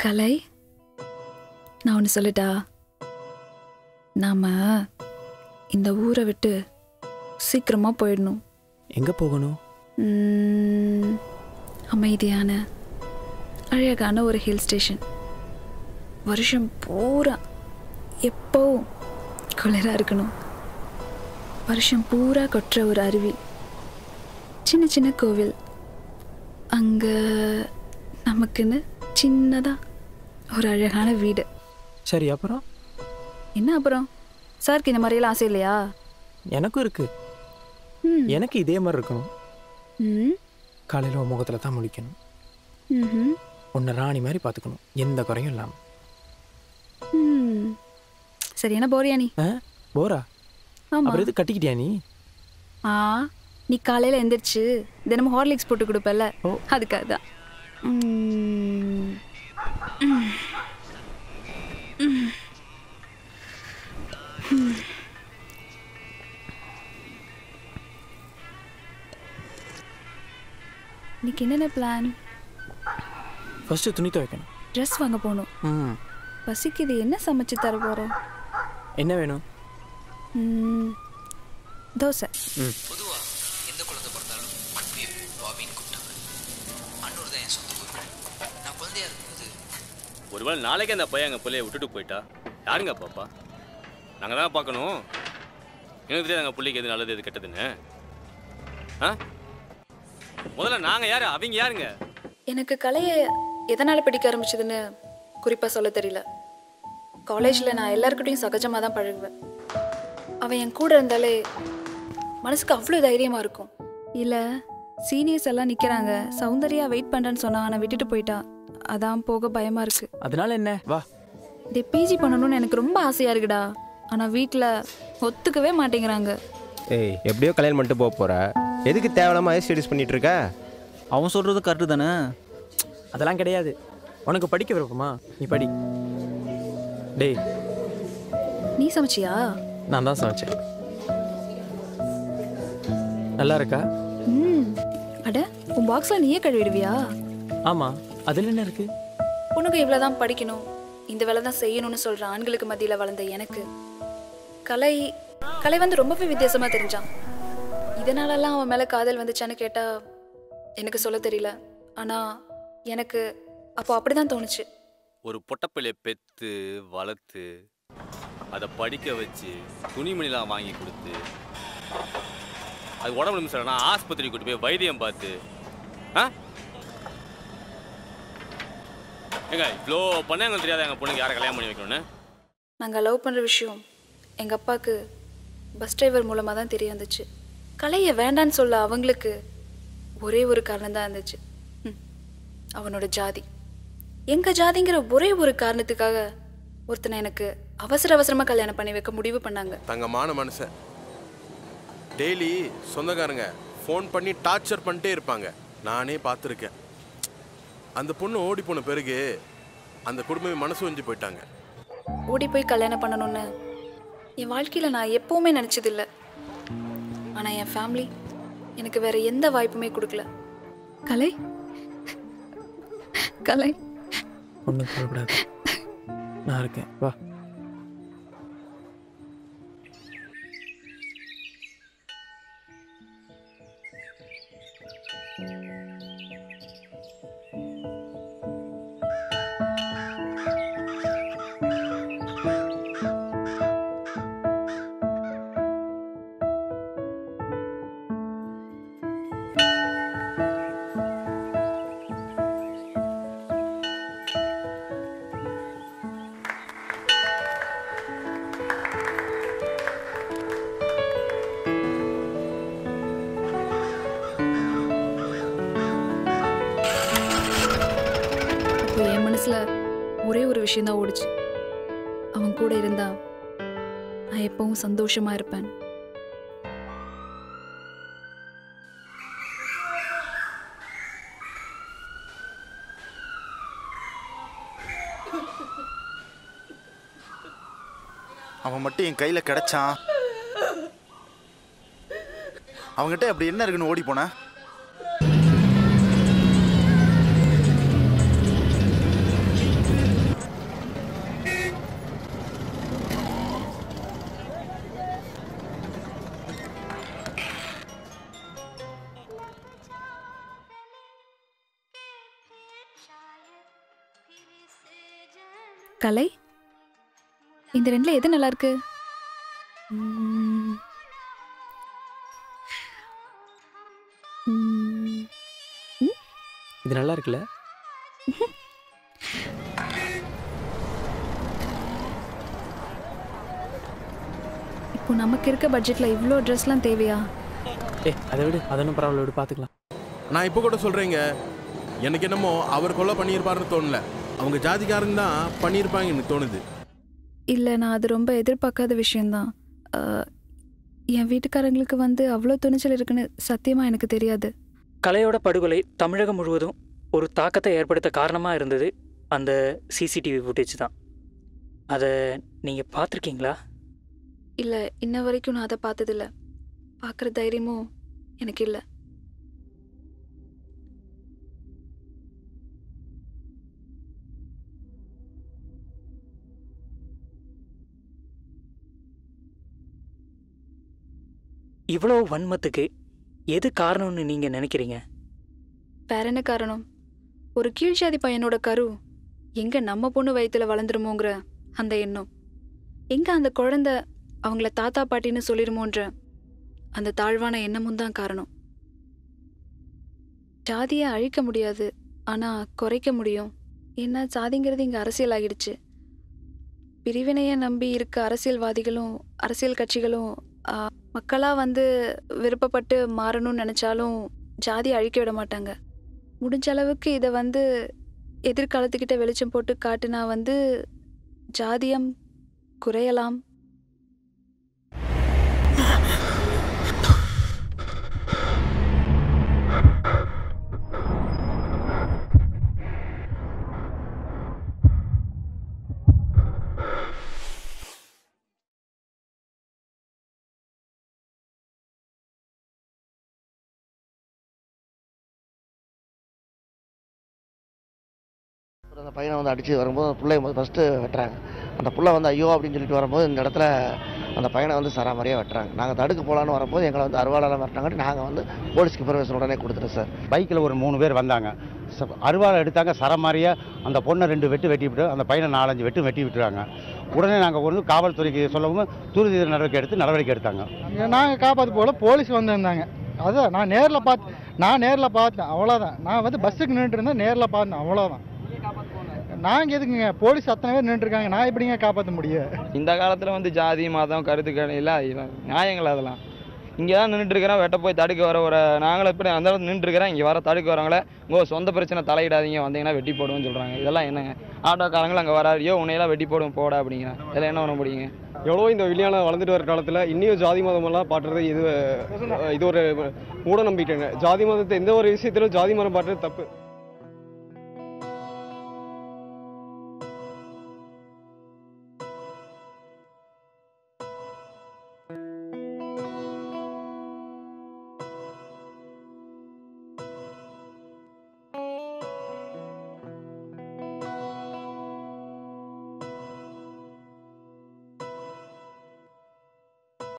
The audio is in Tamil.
கலை நான் ஒன்று சொல்லட்டா நாம இந்த ஊரை விட்டு சீக்கிரமா போயிடணும் எங்கே போகணும் உம், அமைதியான அழகான ஒரு ஹில் ஸ்டேஷன் வருஷம் பூரா எப்போவும் குளிரா இருக்கணும் வருஷம் பூரா கொட்டுற ஒரு அருவி சின்ன சின்ன கோவில் அங்க நமக்குன்னு சின்னதா ஒரு அழகான வீடு சரி அப்புறம் என்ன அப்புறம் சாருக்கு இந்த மாதிரியெல்லாம் ஆசை இல்லையா எனக்கும் இருக்கு ம் எனக்கு இதே மாதிரி இருக்கணும் ம் காலையில் உன் முகத்தில் தான் முழிக்கணும் ம்ஹும். உன்னை ராணி மாதிரி பார்த்துக்கணும் எந்த குறையும் இல்லாமல் ம் சரி என்ன போறியா நீ ஆ போரா ஆமா அப்புறம் எது கட்டிக்கிட்டியா நீ ஆ நீ காலையில எந்திரிச்சு தினமும் ஹார்லிக்ஸ் போட்டு கொடுப்பல்ல ஓ. அதுக்காக தான் ம். ம். ம். ம். இன்னைக்கு என்னென்ன பிளான் ஃபஸ்ட்டு துணி துவைக்கணும் ட்ரெஸ் வாங்க போகணும் ம் பசிக்குது என்ன சமைச்சு தர போற என்ன வேணும் ம், தோசை பொதுவாக எந்த குழந்தை பிறந்தாலும் அன்பையும் பாபின்னு கூப்பிட்டாங்க அன்னூர் தான் என் சொந்த ஊர் நான் குழந்தையா இருக்கும்போது ஒருவேளை நாளைக்கு அந்த பையன் எங்கள் பிள்ளைய விட்டுட்டு போயிட்டா யாருங்க பாப்பா நாங்கள் தான் பார்க்கணும் எனக்கு தெரியாது எங்கள் பிள்ளைக்கு எது நல்லது எது கெட்டதுன்னு ஆ முதல்ல நாங்கள் யார் அவங்க யாருங்க எனக்கு கலையை எதனால் பிடிக்க ஆரம்பிச்சதுன்னு குறிப்பாக சொல்ல தெரியல காலேஜில் நான் எல்லாருக்கிட்டையும் சகஜமாக தான் பழகுவேன் அவன் என் கூட இருந்தாலே மனசுக்கு அவ்வளோ தைரியமாக இருக்கும் இல்லை சீனியர்ஸ் எல்லாம் நிற்கிறாங்க சௌந்தர்யா வெயிட் பண்ணுறேன்னு சொன்னா ஆனால் விட்டுட்டு போயிட்டா அதான் போக பயமாக இருக்கு அதனால என்ன வா டே பிஜி பண்ணணும்னு எனக்கு ரொம்ப ஆசையாக இருக்குடா ஆனால் வீட்டில் ஒத்துக்கவே மாட்டேங்கிறாங்க ஏய் எப்படியோ கல்யாணம் பண்ணிட்டு போக போற எதுக்கு தேவையில்லாம ஹையர் ஸ்டடீஸ் பண்ணிட்டு இருக்க அவன் சொல்கிறது கரெக்டு தானே அதெல்லாம் கிடையாது உனக்கு படிக்க விருப்பமா நீ படி டேய் நீ சமைச்சியா நான் தான் சமைச்சேன் நல்லா இருக்கா ம் அட உன் பாக்ஸில் நீயே கழுவிடுவியா ஆமாம் அதில் என்ன இருக்கு பொண்ணுங்க இவ்வளோ தான் படிக்கணும் இந்த வேலை தான் செய்யணும்னு சொல்கிற ஆண்களுக்கு மத்தியில் வளர்ந்த எனக்கு கலை கலை வந்து ரொம்பவே வித்தியாசமாக தெரிஞ்சான் இதனாலலாம் அவன் மேலே காதல் வந்துச்சான்னு கேட்டால் எனக்கு சொல்ல தெரியல ஆனால் எனக்கு அப்போ அப்படி தான் தோணுச்சு ஒரு பொட்டப்பிள்ளைய பெற்று வளர்த்து அதை படிக்க வச்சு துணிமணிலாம் வாங்கி கொடுத்து அது உடம்பு நிமிஷம் நான் ஆஸ்பத்திரி கூட்டு போய் வைத்தியம் பார்த்து ஆ ஏங்க இவ்வளோ பண்ண எங்களுக்கு தெரியாது எங்கள் பொண்ணுக்கு யாரை கல்யாணம் பண்ணி வைக்கணும்னு நாங்கள் லவ் பண்ணுற விஷயம் எங்கள் அப்பாவுக்கு பஸ் டிரைவர் மூலமாக தான் தெரிய வந்துச்சு கலையை வேண்டான்னு சொல்ல அவங்களுக்கு ஒரே ஒரு காரணம் தான் இருந்துச்சு ம், அவனோட ஜாதி எங்கள் ஜாதிங்கிற ஒரே ஒரு காரணத்துக்காக ஒருத்தனை எனக்கு அவசர அவசரமாக கல்யாணம் பண்ணி வைக்க முடிவு பண்ணாங்க தங்கமான மனுஷன் டெய்லி சொந்தக்காரங்க ஃபோன் பண்ணி டார்ச்சர் பண்ணிட்டே இருப்பாங்க நானே பார்த்துருக்கேன் அந்த பொண்ணு ஓடி போன பிறகு அந்த குடும்பமே மனசு வஞ்சு போயிட்டாங்க ஓடி போய் கல்யாணம் பண்ணணும்னு என் வாழ்க்கையில் நான் எப்போவுமே நினச்சதில்ல ஆனால் என் ஃபேமிலி எனக்கு வேற எந்த வாய்ப்புமே கொடுக்கல கலை கலை ஒன்றும் கவலைப்படாது நான் இருக்கேன் வா அப்போ என் மனசுல ஒரே ஒரு விஷயம்தான் ஓடுச்சு அவன் கூட இருந்தா நான் எப்பவும் சந்தோஷமா இருப்பேன் அவன் மட்டும் என் கையில் கிடைச்சான் அவங்ககிட்ட அப்படி என்ன இருக்குன்னு ஓடி போனேன் கலை இந்த ரெண்டுல எது நல்லா இருக்கு உம். உம். இது நல்லா இருக்குல்ல இப்போ நமக்கு இருக்க பட்ஜெட்ல இவ்வளோ ட்ரெஸ்லாம் தேவையா ஏ அதை விடு அதொன்றும் பரவாயில்ல விடு பார்த்துக்கலாம் நான் இப்போ கூட சொல்கிறேங்க எனக்கு என்னமோ அவர் கொலை பண்ணியிருப்பாருன்னு தோணல அவங்க ஜாதிக்காரங்க தான் பண்ணியிருப்பாங்க எனக்கு தோணுது இல்லை நான் அது ரொம்ப எதிர்பார்க்காத விஷயந்தான் அஹ், என் வீட்டுக்காரங்களுக்கு வந்து அவ்வளோ துணிச்சல் இருக்குன்னு சத்தியமாக எனக்கு தெரியாது கலையோட படுகொலை தமிழகம் முழுவதும் ஒரு தாக்கத்தை ஏற்படுத்த காரணமாக இருந்தது அந்த சிசிடிவி ஃபுட்டேஜ் தான் அதை நீங்கள் பார்த்துருக்கீங்களா இல்லை இன்ன வரைக்கும் நான் அதை பார்த்ததில்ல பார்க்குற தைரியமும் எனக்கு இல்லை இவ்வளோ வன்மத்துக்கு எது காரணம்னு நீங்கள் நினைக்கிறீங்க வேற என்ன காரணம் ஒரு கீழ்ஜாதி பையனோட கரு எங்க நம்ம பொண்ணு வயித்துல வளர்ந்துருமோங்கிற அந்த எண்ணம் எங்க அந்த குழந்தை அவங்கள தாத்தா பாட்டின்னு சொல்லிருமோன்ற அந்த தாழ்வான எண்ணமும் தான் காரணம் ஜாதியை அழிக்க முடியாது ஆனா குறைக்க முடியும் ஏன்னா ஜாதிங்கிறது இங்க அரசியல் ஆகிடுச்சு பிரிவினையை நம்பி இருக்க அரசியல்வாதிகளும் அரசியல் கட்சிகளும் ஆ, மக்களா வந்து விருப்பப்பட்டு மாறணும்னு நினைச்சாலும் ஜாதி அழிக்க விட மாட்டாங்க முடிஞ்ச அளவுக்கு இதை வந்து எதிர்காலத்துக்கிட்ட வெளிச்சம் போட்டு காட்டுனா வந்து ஜாதியம் குறையலாம் அந்த பையனை வந்து அடித்து வரும்போது அந்த பிள்ளைய ஃபஸ்ட்டு வெட்டுறாங்க அந்த புள்ள வந்து ஐயோ அப்படின்னு சொல்லிட்டு வரும்போது இந்த இடத்துல அந்த பையனை வந்து சராமரியாக வெட்டுறாங்க நாங்கள் தடுக்க போகலான்னு வரும்போது எங்களை வந்து அருவாளால் வெட்டினாங்காட்டி நாங்கள் வந்து போலீஸ்க்கு பர்மிஷன் உடனே கொடுத்துட்டோம் சார் பைக்கில் ஒரு மூணு பேர் வந்தாங்க ச- அருவாளை எடுத்தாங்க சரமாரியா அந்த பொண்ணை ரெண்டு வெட்டு வெட்டி விட்டு அந்த பையனை நாலஞ்சு வெட்டு வெட்டி விட்டுறாங்க உடனே நாங்கள் வந்து காவல்துறைக்கு சொல்லவும் துரித நடவடிக்கை எடுத்து நடவடிக்கை எடுத்தாங்க நாங்கள் காப்பாற்ற போல போலீஸ் வந்திருந்தாங்க அதான் நான் நேரில் பார்த்து நான் நேரில் பார்த்தேன் அவ்வளோதான் நான் வந்து பஸ்ஸுக்கு நின்றுட்டு இருந்தேன் நேரில் பார்த்தேன் அவ்வளோதான் நாங்கள் எதுக்குங்க போலீஸ் அத்தனை பேர் நின்றுருக்காங்க நான் எப்படிங்க காப்பாற்ற முடியும் இந்த காலத்தில் வந்து ஜாதி மதம் கருத்துக்கள் எல்லாம் இதெல்லாம் நியாயங்கள் அதெல்லாம் இங்கே தான் நின்றுட்டு இருக்கிறோம் வெட்ட போய் தடுக்க வர ஒரு நாங்களும் எப்படி அந்த இடத்துல நின்றுட்டு இருக்கிறோம் இங்கே வர தடுக்க வரவங்கள உங்க சொந்த பிரச்சனை தலையிடாதீங்க வந்தீங்கன்னா வெட்டி போடுவோம்னு சொல்கிறாங்க இதெல்லாம் என்னங்க ஆட்டோக்காரங்களும் அங்கே வராரு ஐயோ உன்னையெல்லாம் வெட்டி போடுவோம் போட அப்படிங்கிறேன் இதெல்லாம் என்ன பண்ண முடியுங்க எவ்வளோ இந்த விஞ்ஞானம் வளர்ந்துட்டு வர காலத்தில் இன்னும் ஜாதி மதமெல்லாம் பாட்டுறது இது இது ஒரு மூட நம்பிக்கைங்க ஜாதி மதத்தை எந்த ஒரு விஷயத்திலும் ஜாதி மதம் பாட்டுறது தப்பு